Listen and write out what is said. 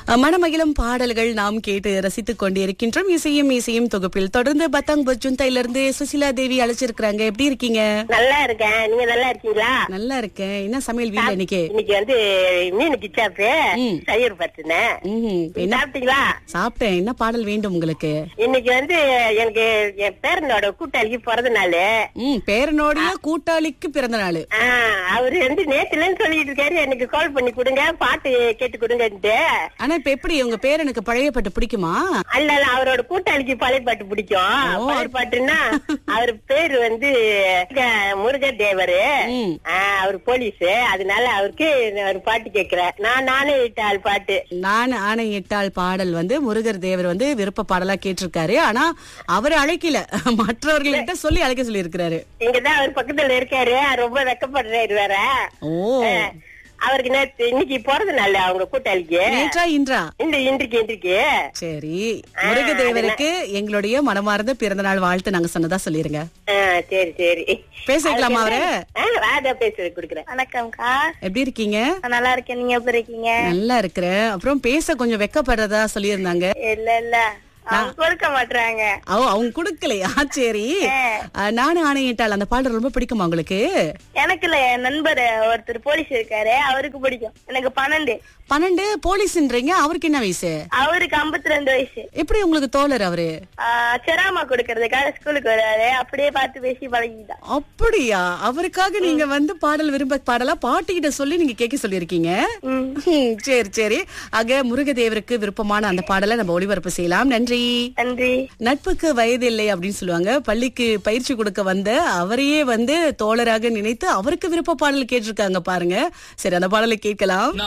அஹ், மனமகிழும் பாடல்கள் நாம் கேட்டு ரசித்துக் கொண்டிருக்கின்றோம் இசையும் இசையும் தொகுப்பில் தொடர்ந்து பத்தாங் பஜுந்தையில இருந்து சுசிலா தேவி அழைச்சிருக்கிறாங்க எப்படி இருக்கீங்க நல்லா இருக்கேன் நீங்க நல்லா இருக்கீங்களா நல்லா இருக்கேன் என்ன சமையல் வீட்ல இன்னைக்கு இன்னைக்கு வந்து மீன் கிச்சாப்பு ம். தயிர் பத்துனேன் ம்ஹும். என்ன சாப்பிட்டீங்களா சாப்பிட்டேன் என்ன பாடல் வேண்டும் உங்களுக்கு இன்னைக்கு வந்து எனக்கு என் பேரனோட கூட்டாளிக்கு பிறந்த நாள் ம் பேரனோடைய கூட்டாளிக்கு பிறந்த நாள் அவரு வந்து நேத்துல இருந்து சொல்லிட்டு இருக்காரு எனக்கு கால் பண்ணி கொடுங்க பாட்டு கேட்டு கொடுங்கன்ட்டு ஆனா இப்ப எப்படி உங்க பேரனுக்கு பழைய பாட்டு பிடிக்குமா அல்ல அல்ல அவரோட கூட்டாளிக்கு பழைய பாட்டு பிடிக்கும் ஓ. பழைய பாட்டுன்னா அவர் பேரு வந்து முருகர் தேவரு ம். அவர் போலீஸ் அதனால அவருக்கு ஒரு பாட்டு கேக்குறேன் நான் நானே இட்டாள் பாட்டு நான் ஆணையிட்டால் பாடல் வந்து முருகர் தேவர் வந்து விருப்ப பாடலா கேட்டிருக்காரு ஆனா அவர் அழைக்கல மற்றவர்கள்கிட்ட சொல்லி அழைக்க சொல்லி இருக்கிறாரு இங்கதான் அவர் பக்கத்துல இருக்காரு ரொம்ப வெக்கப்படுறாரு வேற ஓ அவருக்கு நேத்து இன்னைக்கு பிறந்த நாள் அவங்க கூட்டாளிக்கு நேற்றா இன்றா இந்த இன்றைக்கு இன்றைக்கு சரி முருகதேவருக்கு எங்களுடைய மனமார்ந்த பிறந்த நாள் வாழ்த்து நாங்க சொன்னதா சொல்லிருங்க ஆ, சரி சரி பேசிக்கலாமா அவரு ராதா பேசுறது கொடுக்குறேன் வணக்கம்க்கா எப்படி இருக்கீங்க நான் நல்லா இருக்கேன் நீங்க எப்படி இருக்கீங்க நல்லா இருக்கிறேன் அப்புறம் பேச கொஞ்சம் வெக்கப்படுறதா சொல்லியிருந்தாங்க இல்ல இல்ல அவங்க கொடுக்க மாட்டாங்க ஓ அவங்க குடுக்கலையா சரி அஹ், நானும் ஆணையிட்டால் அந்த பாடல் ரொம்ப பிடிக்குமா உங்களுக்கு எனக்கு இல்ல என் நண்பர் ஒருத்தர் போலீஸ் இருக்காரு அவருக்கு பிடிக்கும் எனக்கு பன்னெண்டு பன்னெண்டு போலீஸ்ன்றீங்க அவருக்கு என்ன வயசு அவருக்கு 52 ரெண்டு வயசு எப்படி உங்களுக்கு தோழர் அவரு ஆஹ் செராமா கொடுக்கறதுக்காக ஸ்கூலுக்கு வராரு அப்படியே பார்த்து பேசி பழகிட்டான் அப்படியா அவருக்காக நீங்க வந்து பாடல் விரும்ப பாடலா பாட்டிக்கிட்ட சொல்லி நீங்க கேட்க சொல்லியிருக்கீங்க ம். ஹம், சரி சரி ஆக முருகதேவருக்கு விருப்பமான அந்த பாடலை நம்ம ஒளிபரப்பு செய்யலாம் நன்றி நன்றி நட்புக்கு வயது இல்லை அப்படின்னு சொல்லுவாங்க பள்ளிக்கு பயிற்சி கொடுக்க வந்த அவரையே வந்து தோழராக நினைத்து அவருக்கு விருப்ப பாடல் கேட்டிருக்காங்க பாருங்க சரி அந்த பாடலை கேட்கலாம்